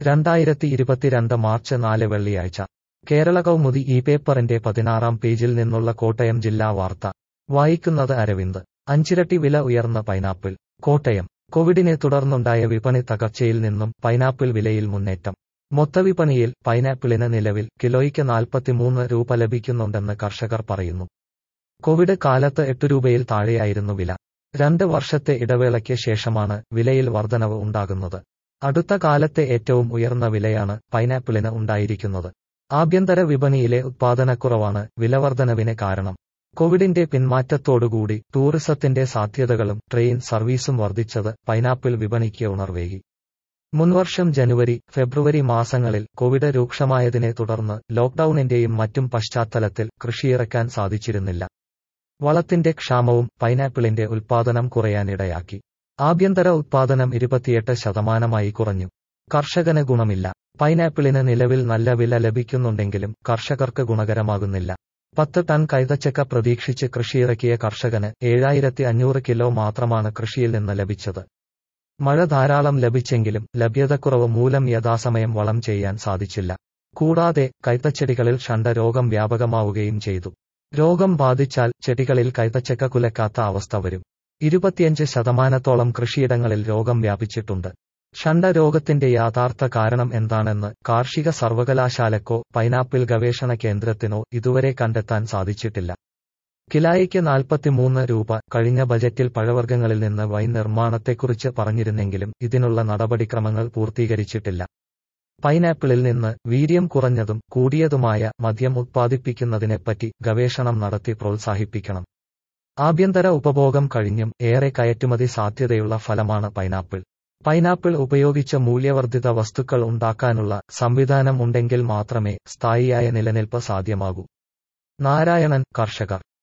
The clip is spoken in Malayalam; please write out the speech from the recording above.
രണ്ടായിരത്തി ഇരുപത്തിരണ്ട് മാർച്ച് നാല് വെള്ളിയാഴ്ച കേരള കൗമുദി ഈ പേപ്പറിന്റെ പതിനാറാം പേജിൽ നിന്നുള്ള കോട്ടയം ജില്ലാ വാർത്ത വായിക്കുന്നത് അരവിന്ദ് അഞ്ചിരട്ടി വില ഉയർന്ന പൈനാപ്പിൾ കോട്ടയം കോവിഡിനെ തുടർന്നുണ്ടായ വിപണി തകർച്ചയിൽ നിന്നും പൈനാപ്പിൾ വിലയിൽ മുന്നേറ്റം മൊത്തവിപണിയിൽ പൈനാപ്പിളിന് നിലവിൽ കിലോയ്ക്ക് നാൽപ്പത്തിമൂന്ന് രൂപ ലഭിക്കുന്നുണ്ടെന്ന് കർഷകർ പറയുന്നു കോവിഡ് കാലത്ത് എട്ട് രൂപയിൽ താഴെയായിരുന്നു വില രണ്ട് വർഷത്തെ ഇടവേളയ്ക്ക് ശേഷമാണ് വിലയിൽ വർധനവ് ഉണ്ടാകുന്നത് അടുത്ത കാലത്തെ ഏറ്റവും ഉയർന്ന വിലയാണ് പൈനാപ്പിളിന് ഉണ്ടായിരിക്കുന്നത് ആഭ്യന്തര വിപണിയിലെ ഉത്പാദനക്കുറവാണ് വിലവർധനവിന് കാരണം കോവിഡിന്റെ പിന്മാറ്റത്തോടുകൂടി ടൂറിസത്തിന്റെ സാധ്യതകളും ട്രെയിൻ സർവീസും വർദ്ധിച്ചത് പൈനാപ്പിൾ വിപണിക്ക് ഉണർവേകി മുൻവർഷം ജനുവരി ഫെബ്രുവരി മാസങ്ങളിൽ കോവിഡ് രൂക്ഷമായതിനെ തുടർന്ന് ലോക്ഡൌണിന്റെയും മറ്റും പശ്ചാത്തലത്തിൽ കൃഷിയിറക്കാൻ സാധിച്ചിരുന്നില്ല വളത്തിന്റെ ക്ഷാമവും പൈനാപ്പിളിന്റെ ഉൽപാദനം കുറയാനിടയാക്കി ആഭ്യന്തര ഉത്പാദനം ഇരുപത്തിയെട്ട് ശതമാനമായി കുറഞ്ഞു കർഷകന് ഗുണമില്ല പൈനാപ്പിളിന് നിലവിൽ നല്ല വില ലഭിക്കുന്നുണ്ടെങ്കിലും കർഷകർക്ക് ഗുണകരമാകുന്നില്ല പത്ത് ടൺ കൈതച്ചക്ക പ്രതീക്ഷിച്ച് കൃഷിയിറക്കിയ കർഷകന് ഏഴായിരത്തി അഞ്ഞൂറ് കിലോ മാത്രമാണ് കൃഷിയിൽ നിന്ന് ലഭിച്ചത് മഴ ധാരാളം ലഭിച്ചെങ്കിലും ലഭ്യതക്കുറവ് മൂലം യഥാസമയം വളം ചെയ്യാൻ സാധിച്ചില്ല കൂടാതെ കൈതച്ചെടികളിൽ ഷണ്ടരോഗം വ്യാപകമാവുകയും ചെയ്തു രോഗം ബാധിച്ചാൽ ചെടികളിൽ കൈതച്ചക്ക കുലക്കാത്ത അവസ്ഥ വരും ഇരുപത്തിയഞ്ച് ശതമാനത്തോളം കൃഷിയിടങ്ങളിൽ രോഗം വ്യാപിച്ചിട്ടുണ്ട് ഷണ്ടരോഗത്തിന്റെ യഥാർത്ഥ കാരണം എന്താണെന്ന് കാർഷിക സർവകലാശാലക്കോ പൈനാപ്പിൾ ഗവേഷണ കേന്ദ്രത്തിനോ ഇതുവരെ കണ്ടെത്താൻ സാധിച്ചിട്ടില്ല കിലായിക്ക് നാൽപ്പത്തിമൂന്ന് രൂപ കഴിഞ്ഞ ബജറ്റിൽ പഴവർഗ്ഗങ്ങളിൽ നിന്ന് വൈൻ നിർമ്മാണത്തെക്കുറിച്ച് പറഞ്ഞിരുന്നെങ്കിലും ഇതിനുള്ള നടപടിക്രമങ്ങൾ പൂർത്തീകരിച്ചിട്ടില്ല പൈനാപ്പിളിൽ നിന്ന് വീര്യം കുറഞ്ഞതും കൂടിയതുമായ മദ്യം ഉത്പാദിപ്പിക്കുന്നതിനെപ്പറ്റി ഗവേഷണം നടത്തി പ്രോത്സാഹിപ്പിക്കണം ആഭ്യന്തര ഉപഭോഗം കഴിഞ്ഞും ഏറെ കയറ്റുമതി സാധ്യതയുള്ള ഫലമാണ് പൈനാപ്പിൾ പൈനാപ്പിൾ ഉപയോഗിച്ച മൂല്യവർദ്ധിത വസ്തുക്കൾ ഉണ്ടാക്കാനുള്ള സംവിധാനം ഉണ്ടെങ്കിൽ മാത്രമേ സ്ഥായിയായ നിലനിൽപ്പ് സാധ്യമാകൂ നാരായണൻ കർഷകർ